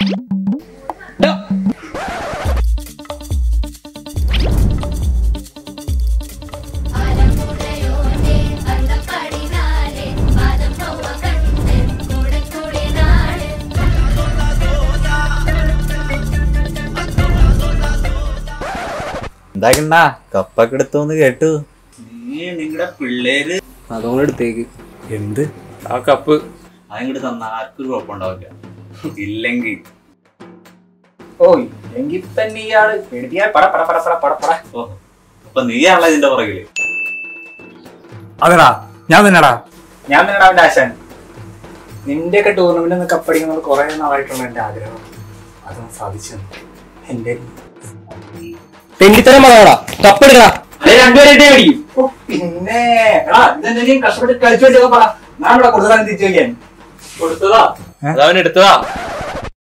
അലമുറയോടെ അന്തപ്പടിനാലെ പാദം പൗവ കണ്ട് കൂടെ കൂടെ നാട് എന്താക്കണ്ടാ കപ്പൊക്കെ എടുത്തോന്ന് കേട്ടു നീ നിങ്ങളുടെ പിള്ളേര് അതുകൊണ്ട് എടുത്തേക്ക് എന്ത് ആ കപ്പ് അതിങ്ങോട്ട് തന്ന ആർക്കും ഒരു കുഴപ്പമുണ്ടാവില്ല ഇല്ലെങ്കിൽ ഓ ഇല്ലെങ്കിൽ തന്നെ ഇയാള് പേടിപ്പിക്കാൻ പട പട പട പട പട പട ഓ അപ്പൊ നീയാണല്ലോ ഇതിന്റെ പുറകില് അതെടാ ഞാൻ തന്നെടാ ഞാൻ തന്നെയാണ് അവന്റെ ആശാൻ നിന്റെയൊക്കെ ടൂർണമെന്റ് ഒന്ന് കപ്പടിക്കുന്നത് കുറെ നാളായിട്ടുള്ള എന്റെ ആഗ്രഹം അതൊന്നും സാധിച്ചു എന്റെ തെണ്ടിത്തരം പറയാടാ കപ്പെടുക്കടാ രണ്ടുപേരായിട്ടേ അടിക്കും ഓ, പിന്നെ എടാ ഇതെന്തെങ്കിലും കഷ്ടപ്പെട്ട് കളിച്ചു വെച്ചൊക്കെ പറ ഞാൻ ഇവിടെ കൊടുത്തതാണ് തിരിച്ചു വയ്ക്കാൻ കൊടുത്തതാ അതവൻ എടുത്തതാ